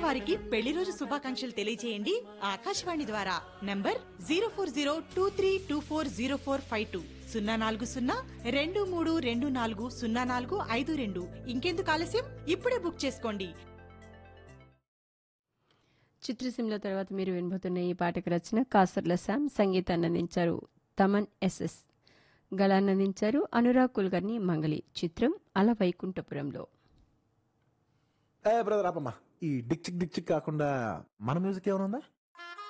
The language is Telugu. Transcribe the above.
వారికి పెళ్లి రోజు శుభాకాంక్షలు తెలియజేయండి ఆకాశవాణి ద్వారా number zero four zero two three two four zero four five two సున్నా నాలుగు సున్నా రెండు మూడు రెండు నాలుగు సున్నా నాలుగు ఐదు రెండు ఇంకెందుకు ఆలస్యం ఇప్పుడే బుక్ చేసుకోండి చిత్రసీమలో తర్వాత మీరు వినబోతున్న ఈ పాటకు రచన కాసర్ల శామ్ సంగీతాన్ని అందించారు తమన్ ఎస్ఎస్ గళాన్నందించారు అనురాగ్ కుల్కర్ని మంగళి చిత్రం అల వైకుంఠపురంలో ఏ బ్రదర్ ఆపమ్మా ఈ డిక్ చిక్ డిక్ చిక్ కాకుండా మన మ్యూజిక్ ఏమైనా ఉందా